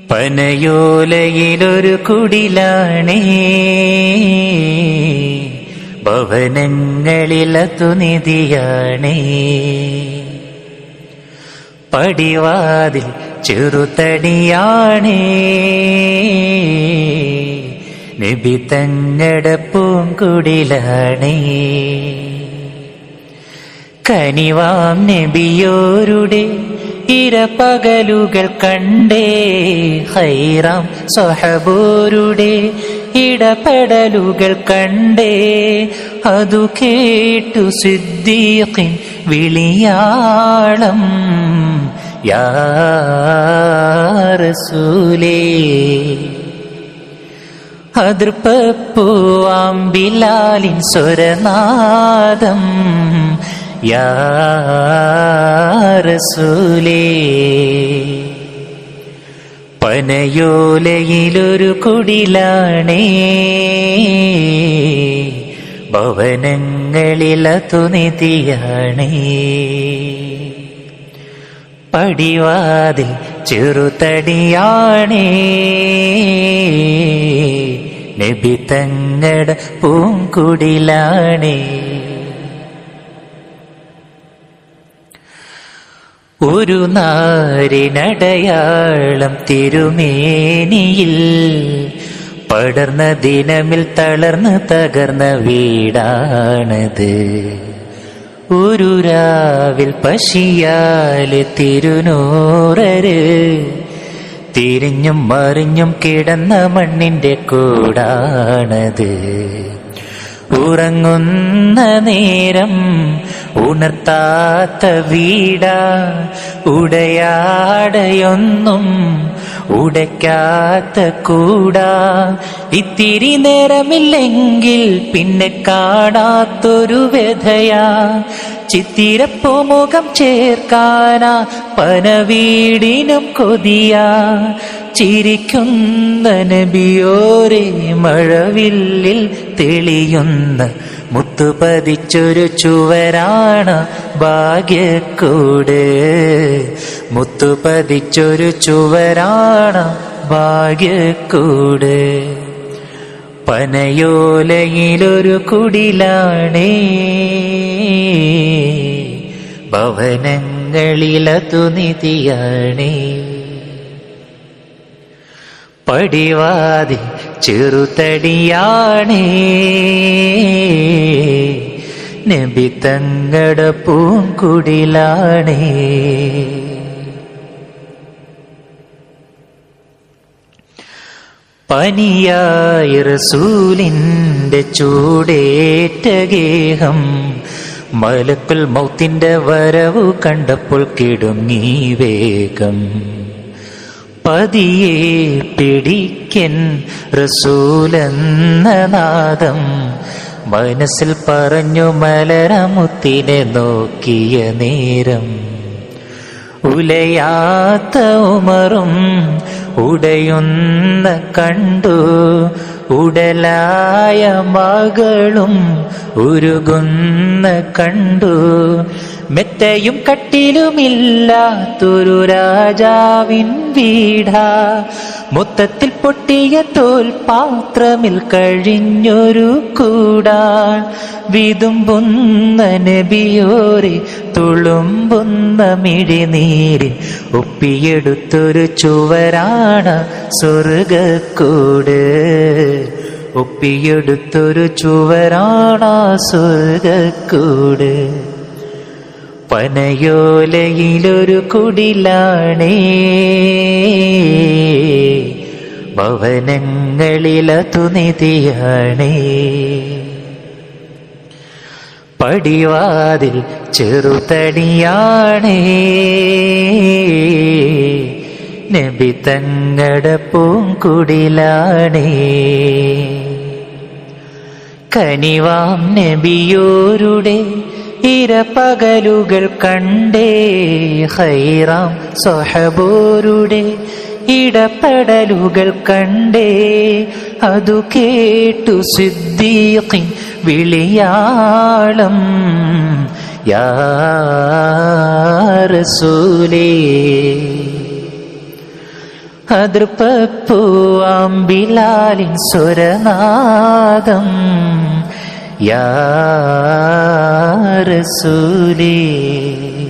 പനയോലയിലൊരു കുടിലാണേ ഭവനങ്ങളിലതു നിധിയാണേ പടിവാതിൽ ചെറുതടിയാണേ നബി തങ്ങട പൂങ്കുടിലാണേ കനിവാം നബിയോരുടെ ഇരപകലുകൾ കണ്ടേ ഹൈറാം സ്വഹബോരുടെ ഇടപെടലുകൾ കണ്ടേ അതു കേട്ടു സിദ്ദീഖിൻ വിളിയാളം യാ റസൂലേ അതിർപ്പൂവാം ബിലാലിൻ സ്വരനാദം യാ റസൂലേ പനയോലയിലൊരു കുടിലാണേ ഭവനങ്ങളിലതു നിധിയാണേ പടിവാതിൽ ചെറുതടിയാണേ നബി തങ്ങട പൂങ്കുടിലാണേ ഒരു നാരിനടയാളം തിരുമേനിയിൽ പടർന്ന ദിനമിൽ തളർന്ന് തകർന്ന വീടാണത് ഒരു രാവിൽ പശിയാല് തിരുനൂറര് തിരിഞ്ഞും മറിഞ്ഞും കിടന്ന മണ്ണിന്റെ കൂടാണത് ഉറങ്ങുന്ന നേരം ഉണർത്താത്ത വീടാ ഉടയാടയൊന്നും ഉടയ്ക്കാത്ത കൂടാ ഇത്തിരി നേരമില്ലെങ്കിൽ പിന്നെ കാണാത്തൊരു വ്യഥയാ ചിത്തിരപ്പുമുഖം ചേർക്കാനാ പനവീടിനും കൊതിയാ ചിരിക്കുന്ന നബിയോരെ മഴവില്ലിൽ തെളിയുന്ന മുത്തുപതിച്ചൊരു ചുവരാണ് ഭാഗ്യക്കൂട് മുത്തുപതിച്ചൊരു ചുവരാണ് ഭാഗ്യക്കൂട് പനയോലയിലൊരു കുടിലാണേ ഭവനങ്ങളിലതു നിധിയാണേ പടിവാതി ചെറുതടിയാണേ നബി തങ്ങട പൂങ്കുടിലാണേ പനിയായി റസൂലിന്റെ ചൂടേറ്റ ഗേഹം മലക്കുൽ മൗത്തിന്റെ വരവു കണ്ടപ്പോൾ കിടുങ്ങി വേഗം പതിയെ പിടിക്കൻ റസൂലെന്ന നാദം മനസ്സിൽ പറഞ്ഞു മലരമുത്തിനെ നോക്കിയ നേരം ഉലയാത്ത ഉമറും ഉടയുന്ന കണ്ടു ഉടലായ മകളും ഉരുകുന്ന കണ്ടു മെത്തയും കട്ടിലുമില്ലാത്തൊരു രാജാവിൻ വീടാ മൊത്തത്തിൽ പൊട്ടിയ തോൽ പാത്രമിൽ കഴിഞ്ഞൊരു കൂടാൻ വിതുമ്പുന്ന നബിയോരെ തുളുമ്പുന്ന മിഴിനീരിൽ ഒപ്പിയെടുത്തൊരു ചുവരാണ് സ്വർഗക്കൂട് ഒപ്പിയെടുത്തൊരു ചുവരാണ് സ്വർഗക്കൂട് പനയോലയിലൊരു കുടിലാണേ ഭവനങ്ങളിലതു നിധിയാണേ പടിവാതിൽ ചെറുതടിയാണേ നബി തങ്ങട പൂങ്കുടിലാണേ കനിവാം നബിയോരുടെ ഇരപകലുകൾ കണ്ടേ ഹൈറാം സ്വഹബോരുടെ ഇടപെടലുകൾ കണ്ടേ അതു കേട്ടു സിദ്ദീഖിൻ വിളിയാളം യാ റസൂലേ അതിർപ്പൂവാം ബിലാലിൻ സ്വരനാദം യാ റസൂലേ